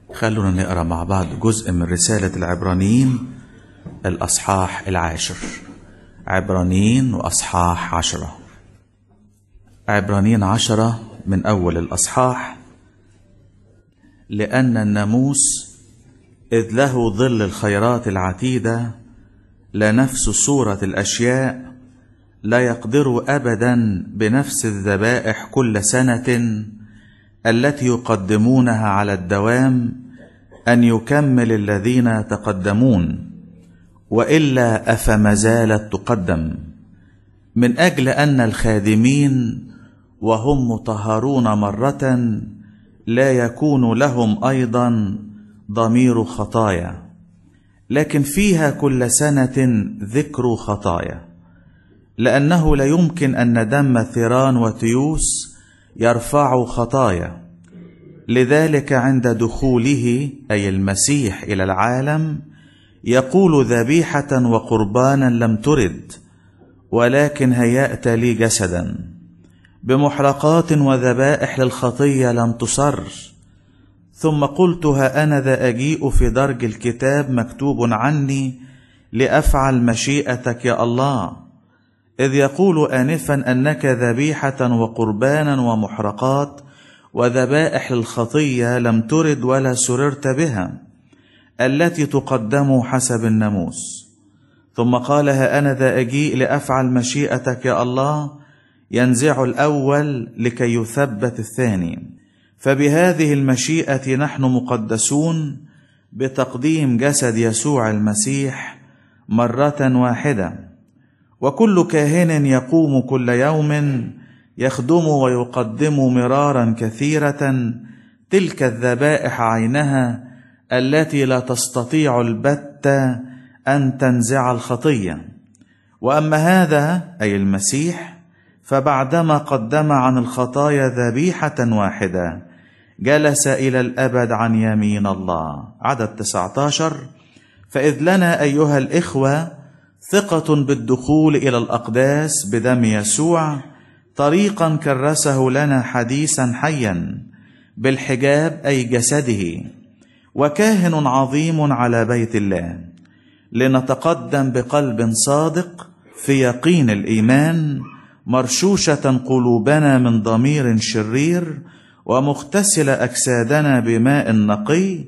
خلونا نقرا مع بعض جزء من رسالة العبرانيين الأصحاح العاشر عبرانيين وأصحاح عشرة عبرانيين عشرة من أول الأصحاح لأن الناموس إذ له ظل الخيرات العتيدة لا نفس صورة الأشياء لا يقدر أبدا بنفس الذبائح كل سنة التي يقدمونها على الدوام أن يكمل الذين تقدمون وإلا أفما زالت تقدم من أجل أن الخادمين وهم مطهرون مرة لا يكون لهم أيضا ضمير خطايا لكن فيها كل سنة ذكر خطايا لأنه لا يمكن أن دم ثيران وتيوس يرفع خطايا لذلك عند دخوله أي المسيح إلى العالم يقول ذبيحة وقربانا لم ترد ولكن هيأت لي جسدا بمحرقات وذبائح للخطية لم تصر ثم قلت ها أنا ذا أجيء في درج الكتاب مكتوب عني لأفعل مشيئتك يا الله إذ يقول آنفا أنك ذبيحة وقربانا ومحرقات وذبائح للخطية لم ترد ولا سررت بها التي تقدم حسب الناموس ثم قال ها أنا ذا أجيء لأفعل مشيئتك يا الله ينزع الأول لكي يثبت الثاني فبهذه المشيئة نحن مقدسون بتقديم جسد يسوع المسيح مرة واحدة وكل كاهن يقوم كل يوم يخدم ويقدم مرارا كثيرة تلك الذبائح عينها التي لا تستطيع البتة أن تنزع الخطية وأما هذا أي المسيح فبعدما قدم عن الخطايا ذبيحة واحدة جلس إلى الأبد عن يمين الله عدد 19 فإذ لنا أيها الإخوة ثقة بالدخول إلى الأقداس بدم يسوع طريقا كرسه لنا حديثا حيا بالحجاب أي جسده وكاهن عظيم على بيت الله لنتقدم بقلب صادق في يقين الإيمان مرشوشة قلوبنا من ضمير شرير ومغتسل أجسادنا بماء نقي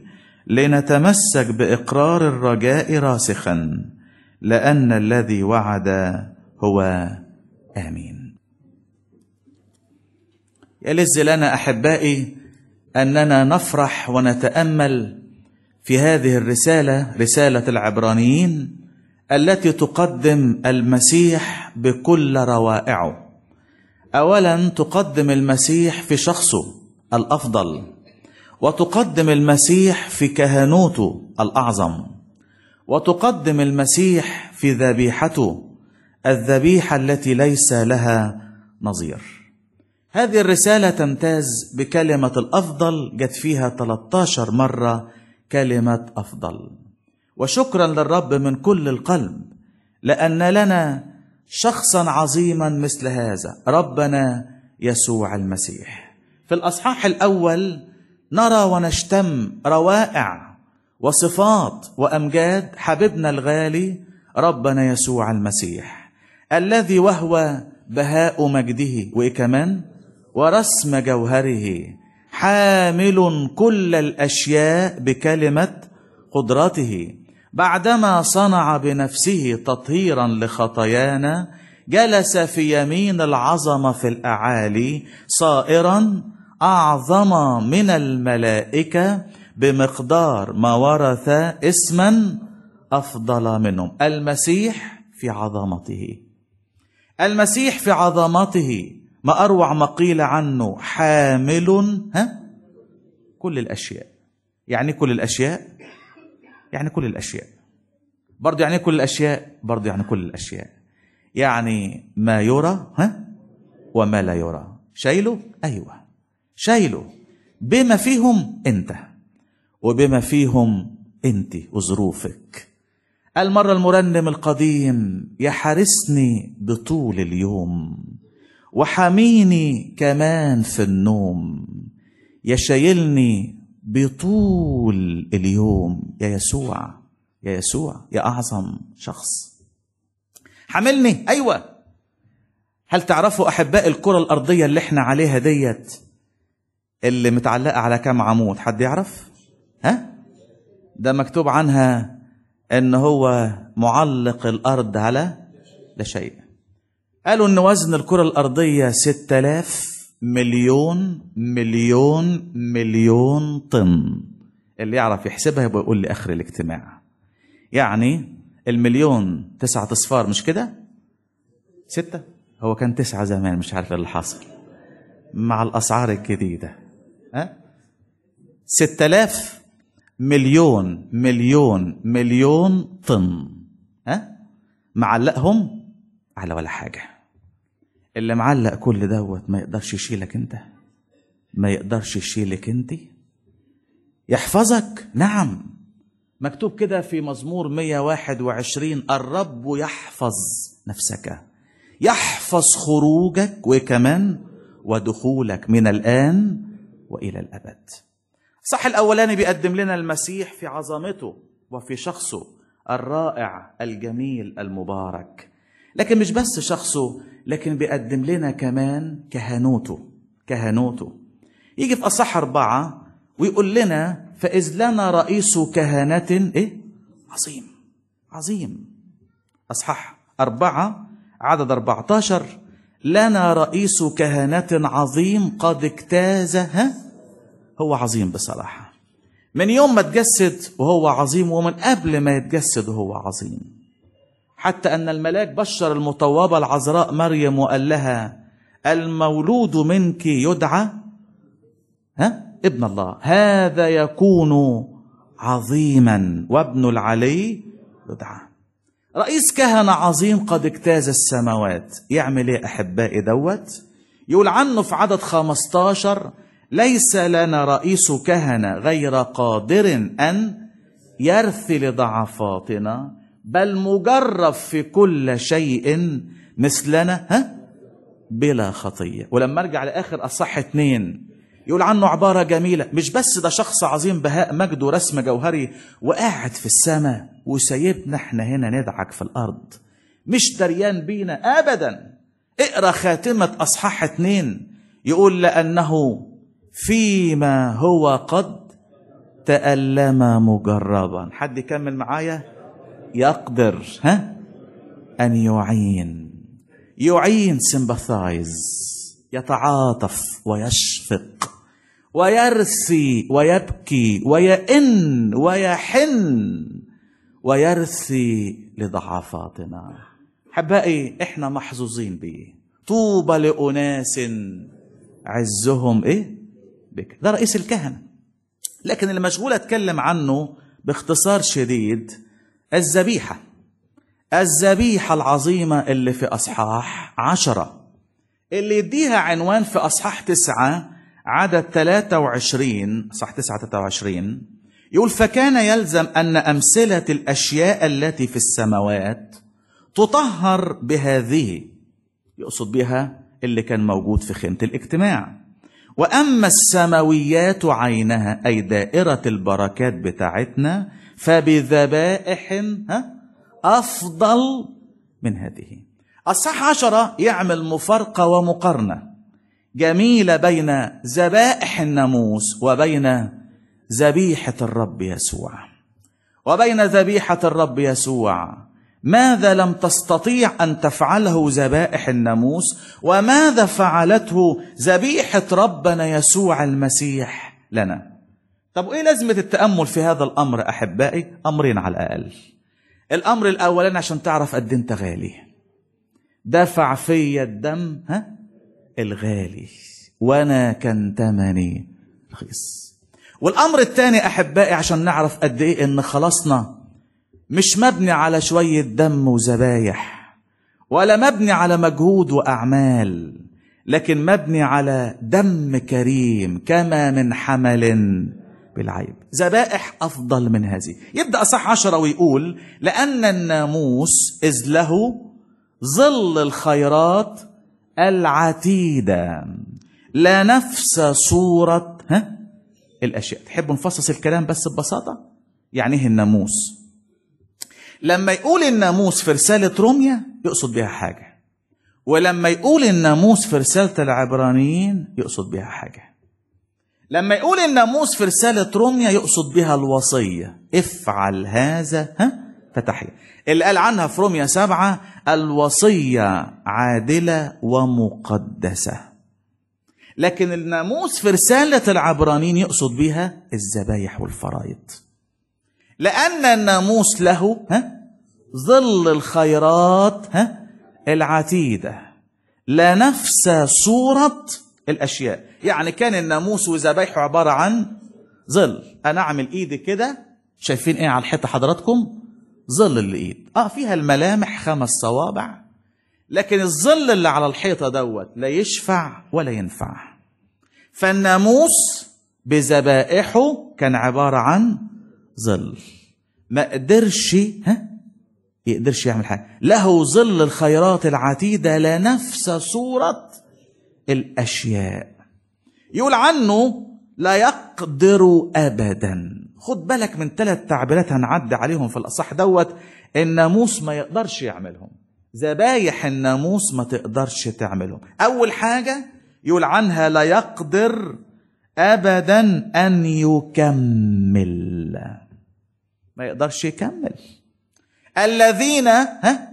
لنتمسك بإقرار الرجاء راسخا لأن الذي وعد هو آمين يلز لنا أحبائي أننا نفرح ونتأمل في هذه الرسالة رسالة العبرانيين التي تقدم المسيح بكل روائعه اولا تقدم المسيح في شخصه الافضل وتقدم المسيح في كهنوته الاعظم وتقدم المسيح في ذبيحته الذبيحه التي ليس لها نظير هذه الرساله تمتاز بكلمه الافضل جت فيها 13 مره كلمه افضل وشكرا للرب من كل القلب لان لنا شخصا عظيما مثل هذا ربنا يسوع المسيح في الاصحاح الاول نرى ونشتم روائع وصفات وامجاد حبيبنا الغالي ربنا يسوع المسيح الذي وهو بهاء مجده وايه كمان ورسم جوهره حامل كل الاشياء بكلمه قدرته بعدما صنع بنفسه تطهيرا لخطايانا جلس في يمين العظمه في الاعالي صائرا اعظم من الملائكه بمقدار ما ورث اسما افضل منهم المسيح في عظمته المسيح في عظمته ما اروع ما قيل عنه حامل ها كل الاشياء يعني كل الاشياء يعني كل الاشياء برضه يعني كل الاشياء برضه يعني كل الاشياء يعني ما يرى ها وما لا يرى شايله ايوه شايله بما فيهم انت وبما فيهم انت وظروفك المره المرنم القديم يحرسني بطول اليوم وحميني كمان في النوم يشيلني بطول اليوم يا يسوع يا يسوع يا أعظم شخص حملني أيوة هل تعرفوا أحباء الكرة الأرضية اللي احنا عليها ديت اللي متعلقة على كام عمود حد يعرف ها ده مكتوب عنها ان هو معلق الارض على لا شيء قالوا ان وزن الكرة الارضية ستة آلاف مليون مليون مليون طن اللي يعرف يحسبها يبقى يقول لي اخر الاجتماع يعني المليون تسعة اصفار مش كده ستة هو كان تسعة زمان مش عارف إيه اللي حصل مع الاسعار الجديدة ها ستة آلاف مليون مليون مليون طن ها معلقهم على ولا حاجة اللي معلق كل دوت ما يقدرش يشيلك انت ما يقدرش يشيلك انت يحفظك نعم مكتوب كده في مزمور 121 الرب يحفظ نفسك يحفظ خروجك وكمان ودخولك من الآن وإلى الأبد صح الأولاني بيقدم لنا المسيح في عظمته وفي شخصه الرائع الجميل المبارك لكن مش بس شخصه لكن بيقدم لنا كمان كهنوته كهنوته يجي في أصح أربعة ويقول لنا فإذ لنا رئيس كهنة إيه؟ عظيم عظيم أصحاح أربعة عدد 14 لنا رئيس كهنة عظيم قد اجتاز ها هو عظيم بصراحة من يوم ما تجسد وهو عظيم ومن قبل ما يتجسد وهو عظيم حتى أن الملاك بشر المطوبة العذراء مريم وقال لها المولود منك يدعى ها ابن الله هذا يكون عظيما وابن العلي يدعى رئيس كهنة عظيم قد اجتاز السماوات يعمل ايه احبائي دوت يقول عنه في عدد 15 ليس لنا رئيس كهنة غير قادر أن يرثي لضعفاتنا بل مجرب في كل شيء مثلنا ها بلا خطية ولما ارجع لآخر أصح اتنين يقول عنه عبارة جميلة مش بس ده شخص عظيم بهاء مجد ورسم جوهري وقاعد في السماء وسايبنا احنا هنا ندعك في الأرض مش دريان بينا أبدا اقرأ خاتمة أصحاح اتنين يقول لأنه فيما هو قد تألم مجربا حد يكمل معايا يقدر ها أن يعين يعين سمباثايز يتعاطف ويشفق ويرثي ويبكي ويئن ويحن ويرثي لضعفاتنا حبائي احنا محظوظين بيه طوبى لأناس عزهم ايه بك ده رئيس الكهنة لكن اللي مشغول اتكلم عنه باختصار شديد الذبيحة الذبيحة العظيمة اللي في أصحاح عشرة اللي يديها عنوان في أصحاح تسعة عدد 23 صح 9 23 يقول فكان يلزم أن أمثلة الأشياء التي في السماوات تطهر بهذه يقصد بها اللي كان موجود في خيمة الاجتماع وأما السماويات عينها أي دائرة البركات بتاعتنا فبذبائح ها أفضل من هذه الصح عشرة يعمل مفارقة ومقارنة جميلة بين ذبائح الناموس وبين ذبيحة الرب يسوع وبين ذبيحة الرب يسوع ماذا لم تستطيع أن تفعله ذبائح الناموس وماذا فعلته ذبيحة ربنا يسوع المسيح لنا طب وإيه لازمة التأمل في هذا الأمر أحبائي أمرين على الأقل الأمر الأولاني عشان تعرف قد أنت غالي دفع في الدم ها الغالي وانا كان تمني رخيص والامر الثاني احبائي عشان نعرف قد ايه ان خلاصنا مش مبني على شويه دم وذبايح ولا مبني على مجهود واعمال لكن مبني على دم كريم كما من حمل بالعيب ذبائح افضل من هذه يبدا اصح عشرة ويقول لان الناموس اذ له ظل الخيرات العتيدة لا نفس صورة ها الاشياء تحبوا نفصص الكلام بس ببساطه يعني ايه الناموس لما يقول الناموس في رساله روميا يقصد بها حاجه ولما يقول الناموس في رساله العبرانيين يقصد بها حاجه لما يقول الناموس في رساله روميا يقصد بها الوصيه افعل هذا ها فتحيا اللي قال عنها في روميا سبعة الوصية عادلة ومقدسة لكن الناموس في رسالة العبرانيين يقصد بها الذبايح والفرائض لأن الناموس له ها ظل الخيرات ها العتيدة لا نفس صورة الأشياء يعني كان الناموس وذبايحه عبارة عن ظل أنا أعمل إيدي كده شايفين إيه على الحيطة حضراتكم ظل الإيد آه فيها الملامح خمس صوابع لكن الظل اللي على الحيطة دوت لا يشفع ولا ينفع فالناموس بذبائحه كان عبارة عن ظل ما قدرش ها يقدرش يعمل حاجة له ظل الخيرات العتيدة لا نفس صورة الأشياء يقول عنه لا يقدر أبدا خد بالك من ثلاث تعبيرات هنعدي عليهم في الأصح دوت الناموس ما يقدرش يعملهم ذبايح الناموس ما تقدرش تعملهم أول حاجة يقول عنها لا يقدر أبدا أن يكمل ما يقدرش يكمل الذين ها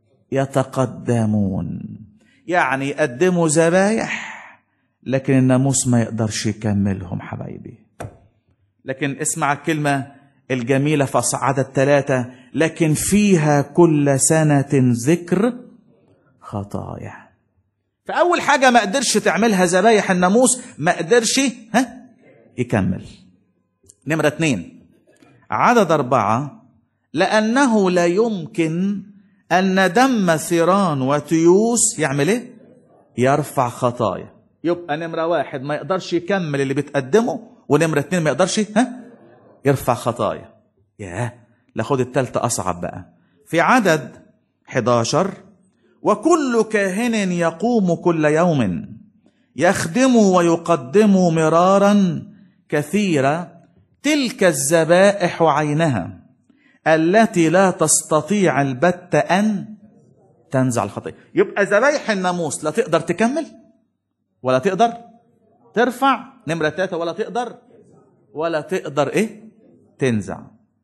يتقدمون يعني يقدموا ذبايح لكن الناموس ما يقدرش يكملهم حبايبي لكن اسمع الكلمة الجميلة في عدد ثلاثة لكن فيها كل سنة ذكر خطايا فأول حاجة ما قدرش تعملها ذبايح الناموس ما قدرش ها يكمل نمرة اتنين عدد أربعة لأنه لا يمكن أن دم ثيران وتيوس يعمل إيه؟ يرفع خطايا يبقى نمرة واحد ما يقدرش يكمل اللي بتقدمه ونمرة اتنين ما يقدرش ها يرفع خطايا ياه لا خد التالتة أصعب بقى في عدد 11 وكل كاهن يقوم كل يوم يخدم ويقدم مرارا كثيرة تلك الذبائح عينها التي لا تستطيع البت أن تنزع الخطية يبقى ذبايح الناموس لا تقدر تكمل ولا تقدر ترفع نمرة ثلاثة ولا تقدر ولا تقدر ايه تنزع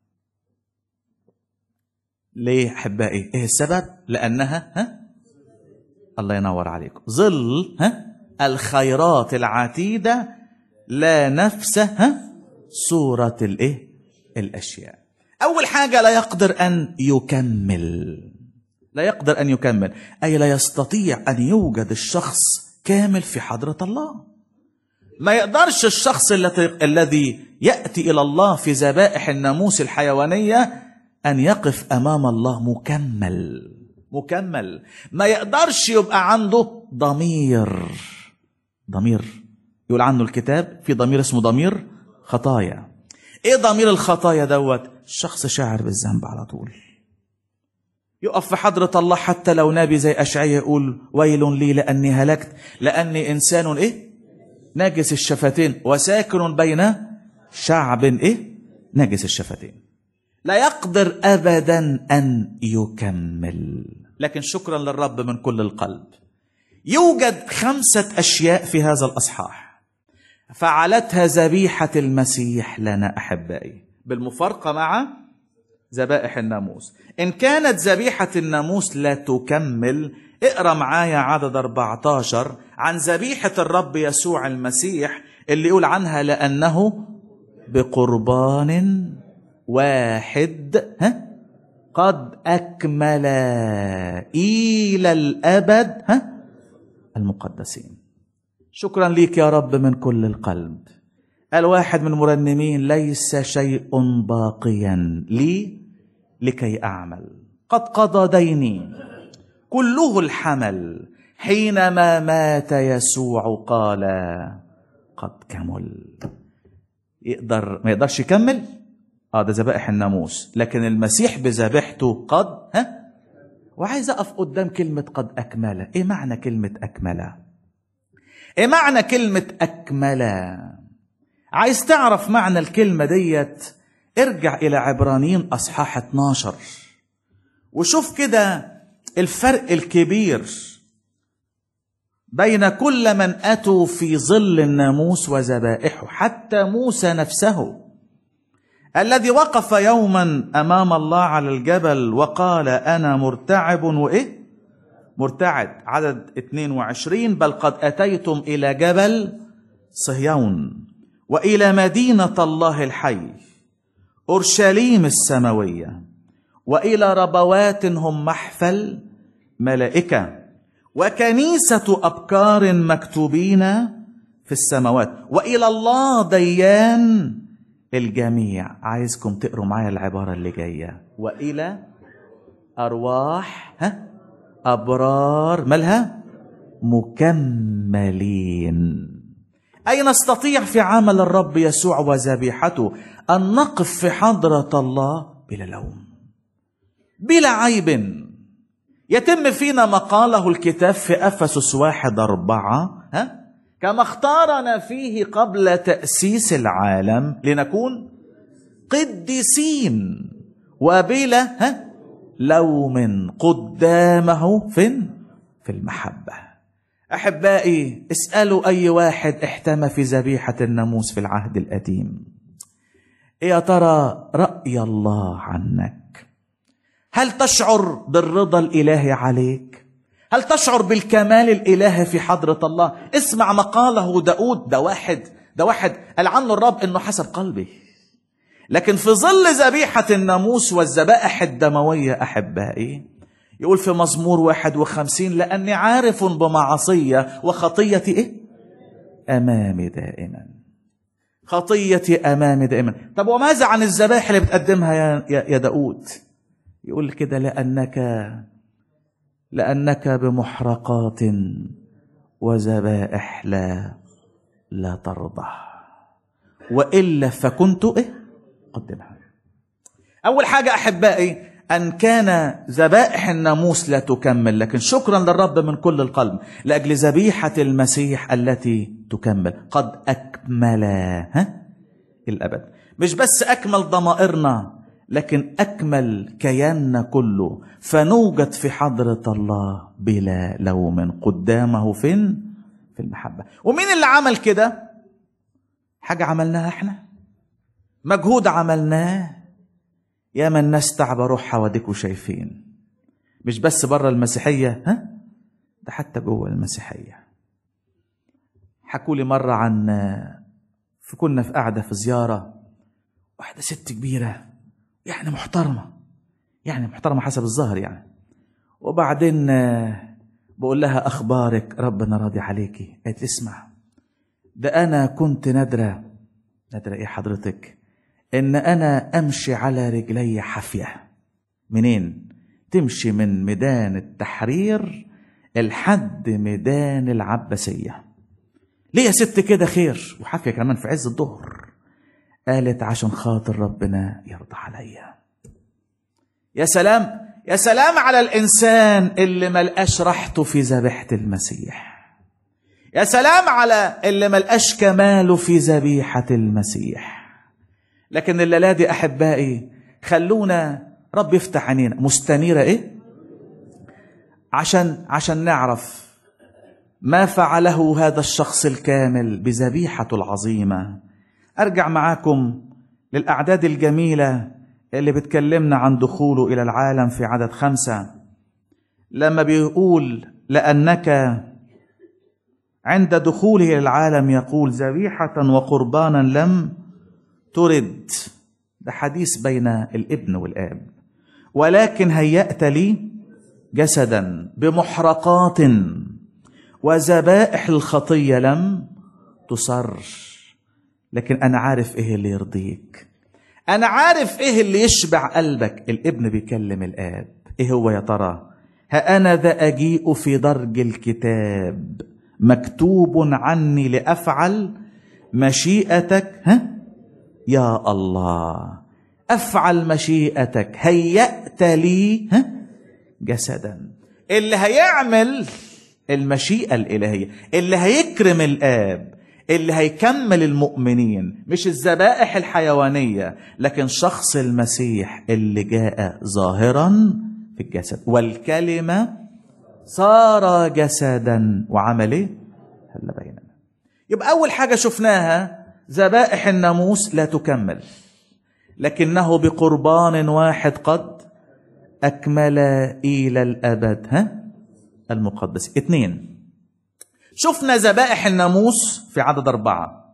ليه احبائي ايه السبب لانها ها الله ينور عليكم ظل ها الخيرات العتيدة لا نفس ها صورة الايه الاشياء اول حاجة لا يقدر ان يكمل لا يقدر ان يكمل اي لا يستطيع ان يوجد الشخص كامل في حضرة الله ما يقدرش الشخص الذي ياتي الى الله في ذبائح الناموس الحيوانيه ان يقف امام الله مكمل مكمل ما يقدرش يبقى عنده ضمير ضمير يقول عنه الكتاب في ضمير اسمه ضمير خطايا ايه ضمير الخطايا دوت الشخص شاعر بالذنب على طول يقف في حضرة الله حتى لو نبي زي أشعية يقول ويل لي لأني هلكت لأني إنسان إيه ناجس الشفتين وساكن بين شعب ايه ناجس الشفتين لا يقدر ابدا ان يكمل لكن شكرا للرب من كل القلب يوجد خمسه اشياء في هذا الاصحاح فعلتها ذبيحه المسيح لنا احبائي بالمفارقه مع ذبائح الناموس ان كانت ذبيحه الناموس لا تكمل اقرا معايا عدد 14 عن ذبيحه الرب يسوع المسيح اللي يقول عنها لانه بقربان واحد ها قد اكمل الى الابد ها المقدسين شكرا ليك يا رب من كل القلب الواحد من المرنمين ليس شيء باقيا لي لكي اعمل قد قضى ديني كله الحمل حينما مات يسوع قال قد كمل يقدر ما يقدرش يكمل اه ده ذبائح الناموس لكن المسيح بذبيحته قد ها وعايز اقف قدام كلمه قد اكمل ايه معنى كلمه اكمل ايه معنى كلمه اكمل عايز تعرف معنى الكلمة ديت ارجع إلى عبرانيين أصحاح 12 وشوف كده الفرق الكبير بين كل من أتوا في ظل الناموس وذبائحه حتى موسى نفسه الذي وقف يوما أمام الله على الجبل وقال أنا مرتعب وإيه مرتعد عدد 22 بل قد أتيتم إلى جبل صهيون وإلى مدينة الله الحي أورشليم السماوية وإلى ربوات هم محفل ملائكة وكنيسة أبكار مكتوبين في السماوات وإلى الله ديان الجميع عايزكم تقروا معايا العبارة اللي جاية وإلى أرواح ها أبرار مالها مكملين أي نستطيع في عمل الرب يسوع وذبيحته أن نقف في حضرة الله بلا لوم بلا عيب يتم فينا ما قاله الكتاب في أفسس واحد أربعة ها؟ كما اختارنا فيه قبل تأسيس العالم لنكون قديسين وبلا ها؟ لوم قدامه فين؟ في المحبة أحبائي اسألوا أي واحد احتمى في ذبيحة الناموس في العهد القديم إيه يا ترى رأي الله عنك هل تشعر بالرضا الإلهي عليك هل تشعر بالكمال الإلهي في حضرة الله اسمع ما قاله داود ده واحد ده واحد قال عنه الرب انه حسب قلبي لكن في ظل ذبيحة الناموس والذبائح الدموية أحبائي يقول في مزمور واحد وخمسين لأني عارف بمعصية وخطيتي إيه؟ أمامي دائما خطيتي أمامي دائما طب وماذا عن الذبائح اللي بتقدمها يا, يا, يا داود يقول كده لأنك لأنك بمحرقات وذبائح لا لا ترضى وإلا فكنت إيه قدمها أول حاجة أحبائي أن كان ذبائح الناموس لا تكمل لكن شكرا للرب من كل القلب لأجل ذبيحة المسيح التي تكمل قد أكمل ها الأبد مش بس أكمل ضمائرنا لكن أكمل كياننا كله فنوجد في حضرة الله بلا لوم قدامه فين في المحبة ومين اللي عمل كده حاجة عملناها احنا مجهود عملناه يا من الناس تعب روحها وديكوا شايفين مش بس بره المسيحية ها ده حتى جوه المسيحية حكوا لي مرة عن في كنا في قاعدة في زيارة واحدة ست كبيرة يعني محترمة يعني محترمة حسب الظاهر يعني وبعدين بقول لها أخبارك ربنا راضي عليكي قالت اسمع ده أنا كنت نادرة نادرة إيه حضرتك إن أنا أمشي على رجلي حافية منين تمشي من ميدان التحرير لحد ميدان العباسية ليه يا ست كده خير وحافية كمان في عز الظهر قالت عشان خاطر ربنا يرضى عليا يا سلام يا سلام على الانسان اللي ملقاش راحته في ذبيحه المسيح يا سلام على اللي ملقاش كماله في ذبيحه المسيح لكن الليله دي احبائي خلونا رب يفتح عينينا مستنيره ايه عشان عشان نعرف ما فعله هذا الشخص الكامل بذبيحته العظيمه ارجع معاكم للاعداد الجميله اللي بتكلمنا عن دخوله الى العالم في عدد خمسه لما بيقول لانك عند دخوله الى العالم يقول ذبيحه وقربانا لم ترد ده حديث بين الابن والاب ولكن هيأت لي جسدا بمحرقات وذبائح الخطيه لم تصر لكن انا عارف ايه اللي يرضيك انا عارف ايه اللي يشبع قلبك الابن بيكلم الاب ايه هو يا ترى ها انا ذا اجيء في درج الكتاب مكتوب عني لافعل مشيئتك ها يا الله افعل مشيئتك هيأت لي ها جسدا اللي هيعمل المشيئه الالهيه اللي هيكرم الاب اللي هيكمل المؤمنين مش الذبائح الحيوانية لكن شخص المسيح اللي جاء ظاهرا في الجسد والكلمة صار جسدا وعمل ايه؟ هل بيننا يبقى أول حاجة شفناها ذبائح الناموس لا تكمل لكنه بقربان واحد قد أكمل إلى الأبد ها المقدس اثنين شفنا ذبائح الناموس في عدد أربعة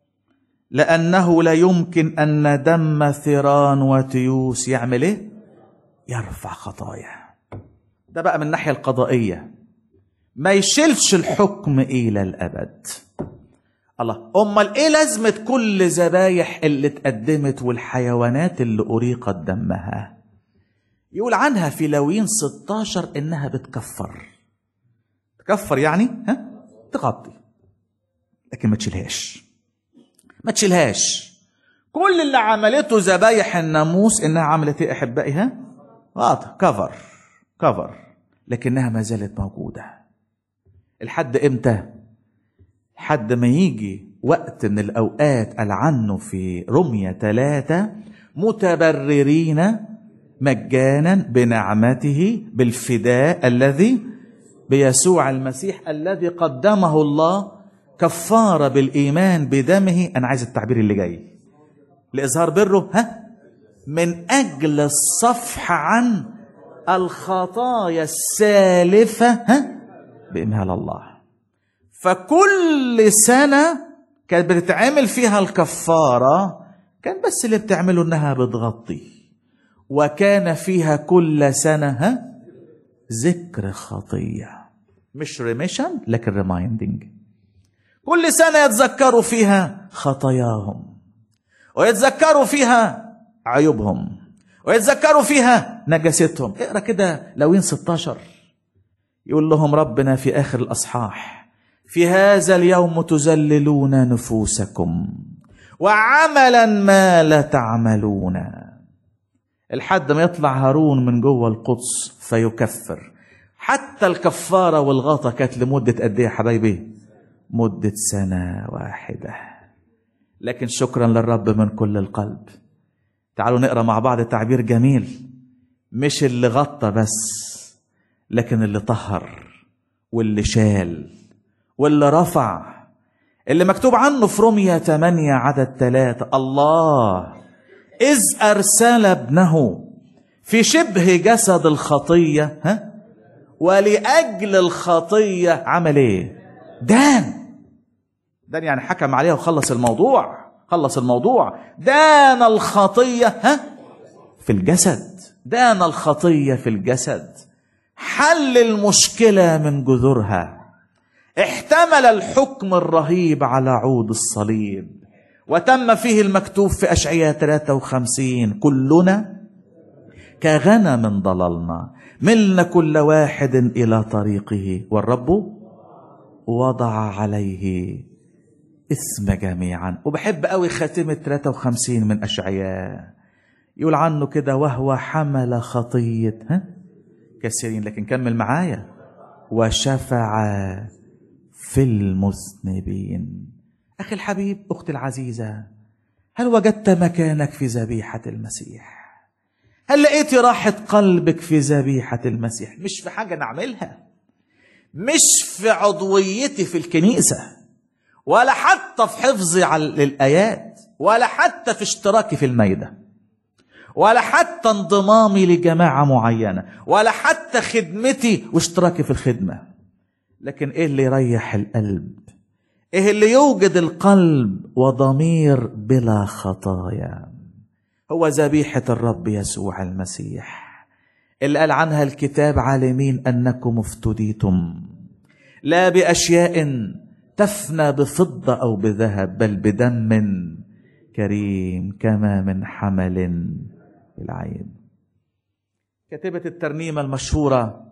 لأنه لا يمكن أن دم ثيران وتيوس يعمل إيه؟ يرفع خطايا ده بقى من الناحية القضائية ما يشيلش الحكم إلى الأبد الله أمال إيه لازمة كل ذبايح اللي اتقدمت والحيوانات اللي أريقت دمها يقول عنها في لاويين 16 إنها بتكفر تكفر يعني ها تغطي لكن ما تشيلهاش ما تشيلهاش كل اللي عملته ذبايح الناموس انها عملت ايه احبائي ها غطى كفر كفر لكنها ما زالت موجوده الحد امتى لحد ما يجي وقت من الاوقات قال عنه في رمية ثلاثة متبررين مجانا بنعمته بالفداء الذي بيسوع المسيح الذي قدمه الله كفارة بالإيمان بدمه أنا عايز التعبير اللي جاي لإظهار بره ها من أجل الصفح عن الخطايا السالفة ها بإمهال الله فكل سنة كانت بتتعمل فيها الكفارة كان بس اللي بتعمله إنها بتغطي وكان فيها كل سنة ها ذكر خطية مش ريميشن لكن ريمايندنج كل سنة يتذكروا فيها خطاياهم ويتذكروا فيها عيوبهم ويتذكروا فيها نجاستهم اقرا كده لوين 16 يقول لهم ربنا في آخر الأصحاح في هذا اليوم تذللون نفوسكم وعملا ما لا تعملون لحد ما يطلع هارون من جوه القدس فيكفر حتى الكفاره والغطا كانت لمده قد ايه يا حبايبي؟ مده سنه واحده لكن شكرا للرب من كل القلب تعالوا نقرا مع بعض تعبير جميل مش اللي غطى بس لكن اللي طهر واللي شال واللي رفع اللي مكتوب عنه في رومية 8 عدد 3 الله إذ أرسل ابنه في شبه جسد الخطية ها ولأجل الخطية عمل إيه؟ دان دان يعني حكم عليها وخلص الموضوع خلص الموضوع دان الخطية ها في الجسد دان الخطية في الجسد حل المشكلة من جذورها احتمل الحكم الرهيب على عود الصليب وتم فيه المكتوب في أشعياء 53 كلنا كغنم ضللنا ملنا كل واحد إلى طريقه والرب وضع عليه اسم جميعا وبحب قوي خاتمة 53 من أشعياء يقول عنه كده وهو حمل خطية ها كثيرين لكن كمل معايا وشفع في المذنبين أخي الحبيب أختي العزيزة هل وجدت مكانك في ذبيحة المسيح هل لقيت راحة قلبك في ذبيحة المسيح مش في حاجة نعملها مش في عضويتي في الكنيسة ولا حتى في حفظي على الآيات ولا حتى في اشتراكي في الميدة ولا حتى انضمامي لجماعة معينة ولا حتى خدمتي واشتراكي في الخدمة لكن ايه اللي يريح القلب ايه اللي يوجد القلب وضمير بلا خطايا هو ذبيحة الرب يسوع المسيح اللي قال عنها الكتاب عالمين أنكم افتديتم لا بأشياء تفنى بفضة أو بذهب بل بدم كريم كما من حمل العين كاتبة الترنيمة المشهورة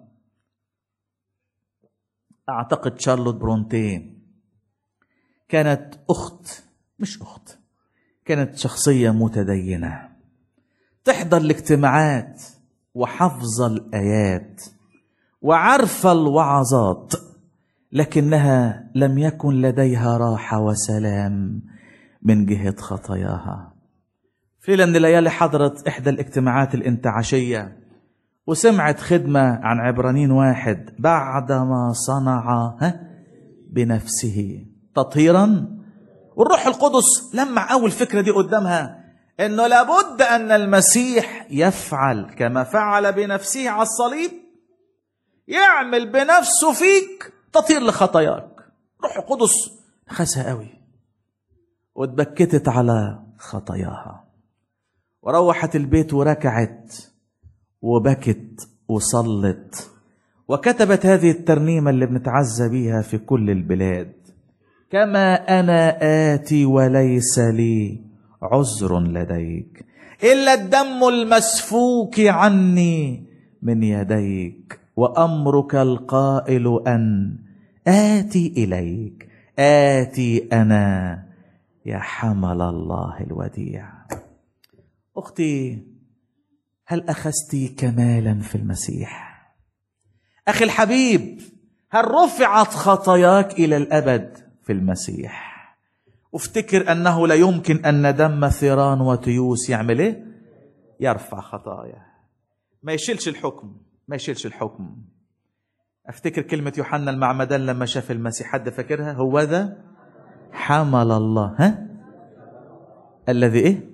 أعتقد شارلوت برونتين كانت أخت مش أخت كانت شخصية متدينة تحضر الاجتماعات وحافظة الآيات وعارفة الوعظات لكنها لم يكن لديها راحة وسلام من جهة خطاياها في ليلة من الليالي حضرت إحدى الاجتماعات الانتعاشية وسمعت خدمة عن عبرانين واحد بعدما صنع ها بنفسه تطهيرا والروح القدس لمع أول فكرة دي قدامها إنه لابد أن المسيح يفعل كما فعل بنفسه على الصليب يعمل بنفسه فيك تطهير لخطاياك روح القدس خسها قوي واتبكتت على خطاياها وروحت البيت وركعت وبكت وصلت وكتبت هذه الترنيمة اللي بنتعزى بيها في كل البلاد كما أنا آتي وليس لي عذر لديك إلا الدم المسفوك عني من يديك وأمرك القائل أن آتي إليك آتي أنا يا حمل الله الوديع أختي هل أخذت كمالا في المسيح أخي الحبيب هل رفعت خطاياك إلى الأبد في المسيح وافتكر أنه لا يمكن أن دم ثيران وتيوس يعمل إيه يرفع خطايا ما يشيلش الحكم ما يشيلش الحكم افتكر كلمة يوحنا المعمدان لما شاف المسيح حد فاكرها هو ذا حمل الله ها الذي ايه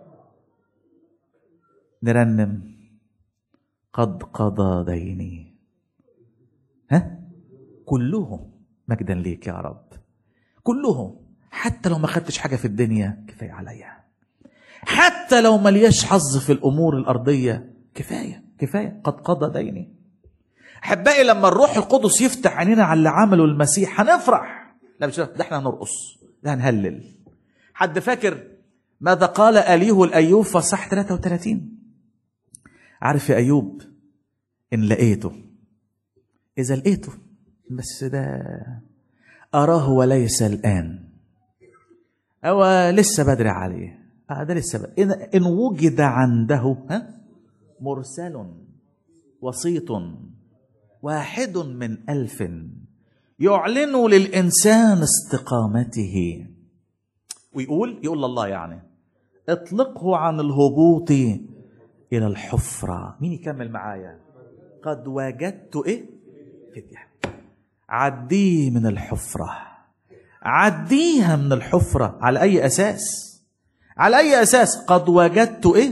نرنم قد قضى ديني ها كلهم مجدا ليك يا رب كلهم حتى لو ما خدتش حاجة في الدنيا كفاية عليا حتى لو ملياش حظ في الأمور الأرضية كفاية كفاية قد قضى ديني أحبائي لما الروح القدس يفتح عينينا على اللي عمله المسيح هنفرح لا مش ده احنا هنرقص ده هنهلل حد فاكر ماذا قال أليه الأيوب في صح 33 عارف يا أيوب إن لقيته إذا لقيته بس ده أراه وليس الآن أو لسه بدري عليه آه ده لسه بدري إن, إن وجد عنده ها مرسل وسيط واحد من ألف يعلن للإنسان استقامته ويقول يقول الله يعني اطلقه عن الهبوط إلى الحفرة مين يكمل معايا قد وجدت إيه فدية عديه من الحفرة عديها من الحفرة على أي أساس على أي أساس قد وجدت إيه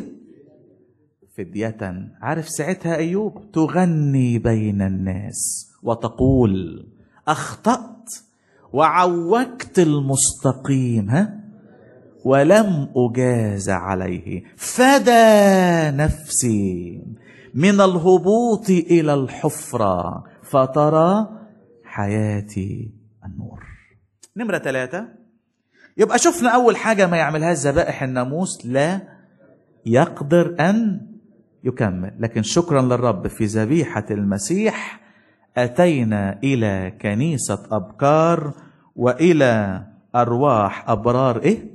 فدية عارف ساعتها أيوب تغني بين الناس وتقول أخطأت وعوجت المستقيم ها ولم أجاز عليه فدى نفسي من الهبوط إلى الحفرة فترى حياتي النور نمرة ثلاثة يبقى شفنا أول حاجة ما يعملها ذبائح الناموس لا يقدر أن يكمل لكن شكرا للرب في ذبيحة المسيح أتينا إلى كنيسة أبكار وإلى أرواح أبرار إيه؟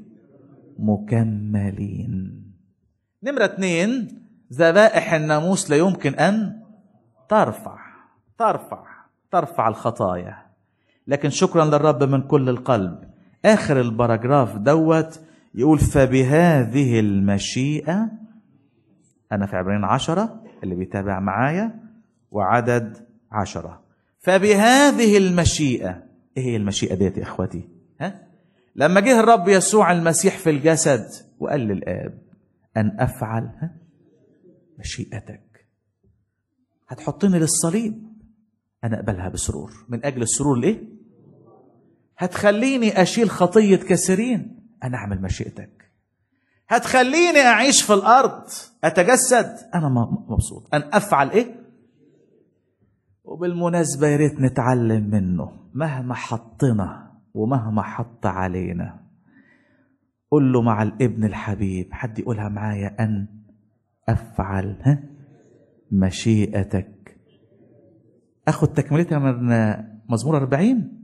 مكملين نمرة اثنين ذبائح الناموس لا يمكن أن ترفع ترفع ترفع الخطايا لكن شكرا للرب من كل القلب آخر البراجراف دوت يقول فبهذه المشيئة أنا في عبرين عشرة اللي بيتابع معايا وعدد عشرة فبهذه المشيئة إيه هي المشيئة ديت يا إخوتي ها؟ لما جه الرب يسوع المسيح في الجسد وقال للآب أن أفعل ها؟ مشيئتك هتحطني للصليب أنا أقبلها بسرور من أجل السرور ليه؟ هتخليني أشيل خطية كثيرين أنا أعمل مشيئتك هتخليني أعيش في الأرض أتجسد أنا مبسوط أن أفعل إيه؟ وبالمناسبة يا ريت نتعلم منه مهما حطنا ومهما حط علينا قل له مع الابن الحبيب حد يقولها معايا أن أفعل ها مشيئتك أخذ تكملتها من مزمور 40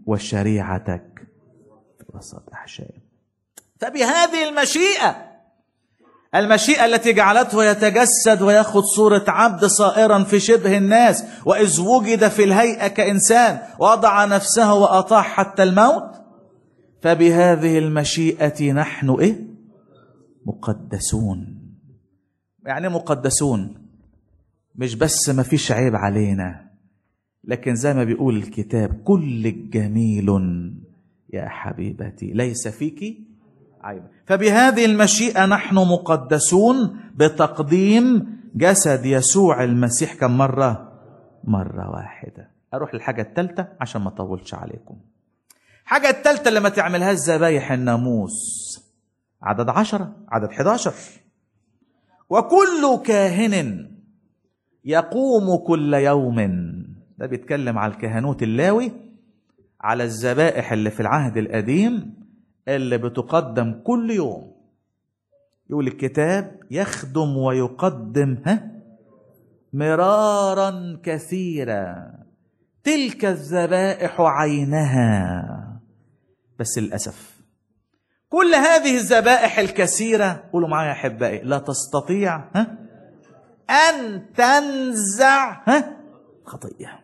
وشريعتك في وسط أحشائي فبهذه المشيئة المشيئة التي جعلته يتجسد وياخذ صورة عبد صائرا في شبه الناس وإذ وجد في الهيئة كإنسان وضع نفسه وأطاع حتى الموت فبهذه المشيئة نحن إيه؟ مقدسون يعني مقدسون مش بس ما فيش عيب علينا لكن زي ما بيقول الكتاب كل جميل يا حبيبتي ليس فيك عيب فبهذه المشيئة نحن مقدسون بتقديم جسد يسوع المسيح كم مرة مرة واحدة أروح للحاجة الثالثة عشان ما أطولش عليكم حاجة الثالثة اللي ما تعملهاش ذبايح الناموس عدد عشرة عدد 11 وكل كاهن يقوم كل يوم ده بيتكلم على الكهنوت اللاوي على الذبائح اللي في العهد القديم اللي بتقدم كل يوم يقول الكتاب يخدم ويقدم ها مرارا كثيرا تلك الذبائح عينها بس للاسف كل هذه الذبائح الكثيره قولوا معايا يا احبائي لا تستطيع ها ان تنزع ها خطيه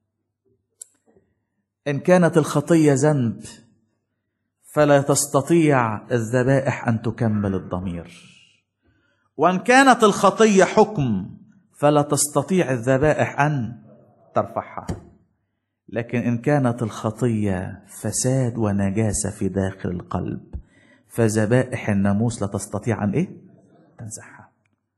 ان كانت الخطيه ذنب فلا تستطيع الذبائح ان تكمل الضمير وان كانت الخطيه حكم فلا تستطيع الذبائح ان ترفعها لكن ان كانت الخطيه فساد ونجاسه في داخل القلب فذبائح الناموس لا تستطيع ان ايه تنزعها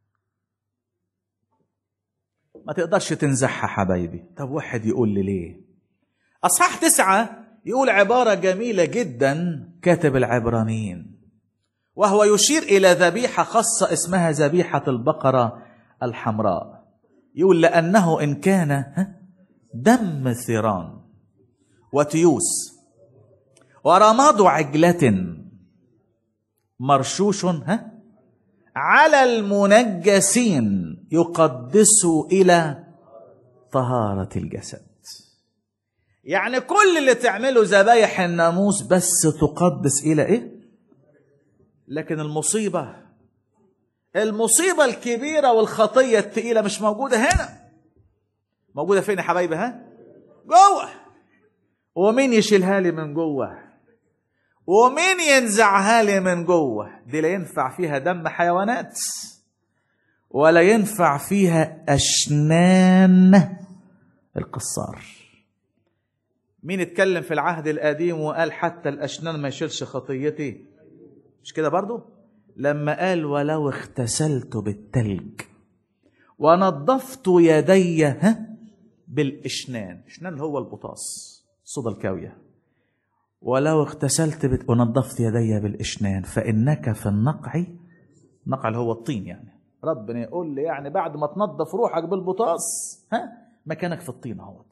ما تقدرش تنزعها حبايبي طب واحد يقول لي ليه اصحاح تسعة يقول عبارة جميلة جدا كاتب العبرانيين وهو يشير إلى ذبيحة خاصة اسمها ذبيحة البقرة الحمراء يقول لأنه إن كان دم ثيران وتيوس ورماد عجلة مرشوش ها على المنجسين يقدس إلى طهارة الجسد يعني كل اللي تعمله ذبايح الناموس بس تقدس الى ايه لكن المصيبه المصيبه الكبيره والخطيه الثقيله مش موجوده هنا موجوده فين يا حبايبي ها جوه ومين يشيلها لي من جوه ومين ينزعها لي من جوه دي لا ينفع فيها دم حيوانات ولا ينفع فيها اشنان القصار مين اتكلم في العهد القديم وقال حتى الأشنان ما يشيلش خطيتي مش كده برضو لما قال ولو اغتسلت بالتلج ونظفت يدي ها بالإشنان إشنان هو البطاس صدى الكاوية ولو اغتسلت بت... ونظفت يدي بالإشنان فإنك في النقع نقع اللي هو الطين يعني ربنا يقول لي يعني بعد ما تنظف روحك بالبطاس ها مكانك في الطين اهوت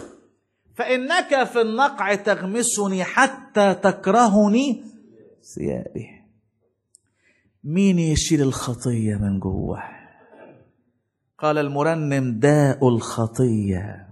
فإنك في النقع تغمسني حتى تكرهني ثيابي مين يشيل الخطية من جوه قال المرنم داء الخطية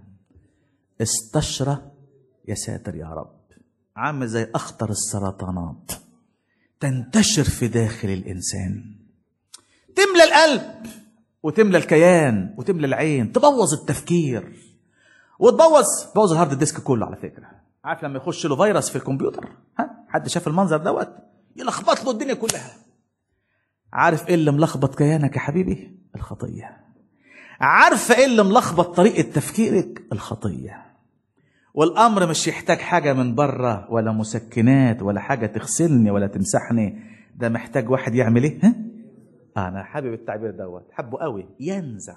استشرى يا ساتر يا رب عامل زي أخطر السرطانات تنتشر في داخل الإنسان تملى القلب وتملى الكيان وتملى العين تبوظ التفكير وتبوظ تبوظ الهارد ديسك كله على فكره عارف لما يخش له فيروس في الكمبيوتر ها حد شاف المنظر دوت يلخبط له الدنيا كلها عارف ايه اللي ملخبط كيانك يا حبيبي الخطيه عارفه ايه اللي ملخبط طريقه تفكيرك الخطيه والامر مش يحتاج حاجه من بره ولا مسكنات ولا حاجه تغسلني ولا تمسحني ده محتاج واحد يعمل ايه ها انا حابب التعبير دوت حبه قوي ينزع